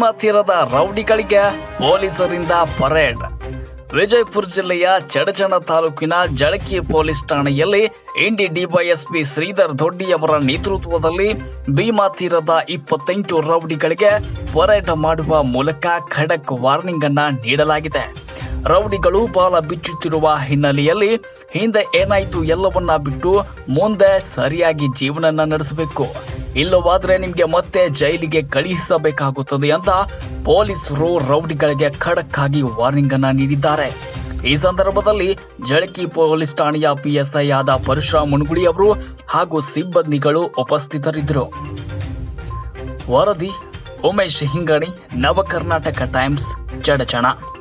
ಭೀಮಾ ತೀರದ ರೌಡಿಗಳಿಗೆ ಪೊಲೀಸರಿಂದ ಪರೇಡ್ ವಿಜಯಪುರ ಜಿಲ್ಲೆಯ ಚಡಚಣ ತಾಲೂಕಿನ ಜಳಕಿ ಪೊಲೀಸ್ ಠಾಣೆಯಲ್ಲಿ ಇಂಡಿ ಡಿವೈಎಸ್ಪಿ ಶ್ರೀಧರ್ ದೊಡ್ಡಿಯವರ ನೇತೃತ್ವದಲ್ಲಿ ಭೀಮಾ ತೀರದ ಇಪ್ಪತ್ತೆಂಟು ರೌಡಿಗಳಿಗೆ ಪರೇಡ್ ಮಾಡುವ ಮೂಲಕ ಖಡಕ್ ವಾರ್ನಿಂಗ್ ಅನ್ನ ನೀಡಲಾಗಿದೆ ರೌಡಿಗಳು ಬಾಲ ಬಿಚ್ಚುತ್ತಿರುವ ಹಿನ್ನೆಲೆಯಲ್ಲಿ ಹಿಂದೆ ಏನಾಯ್ತು ಎಲ್ಲವನ್ನ ಬಿಟ್ಟು ಮುಂದೆ ಸರಿಯಾಗಿ ಜೀವನ ನಡೆಸಬೇಕು ಇಲ್ಲವಾದ್ರೆ ನಿಮ್ಗೆ ಮತ್ತೆ ಜೈಲಿಗೆ ಕಳುಹಿಸಬೇಕಾಗುತ್ತದೆ ಅಂತ ಪೊಲೀಸರು ರೌಡಿಗಳಿಗೆ ಖಡಕ್ ಆಗಿ ವಾರ್ನಿಂಗ್ ಅನ್ನ ನೀಡಿದ್ದಾರೆ ಈ ಸಂದರ್ಭದಲ್ಲಿ ಜಳಕಿ ಪೊಲೀಸ್ ಠಾಣೆಯ ಪಿಎಸ್ಐ ಆದ ಪರಶುರಾಮ್ ಮುನ್ಗುಳಿ ಅವರು ಹಾಗೂ ಸಿಬ್ಬಂದಿಗಳು ಉಪಸ್ಥಿತರಿದ್ದರು ವರದಿ ಉಮೇಶ್ ಹಿಂಗಣಿ ನವ ಕರ್ನಾಟಕ ಟೈಮ್ಸ್ ಚಡಚಣ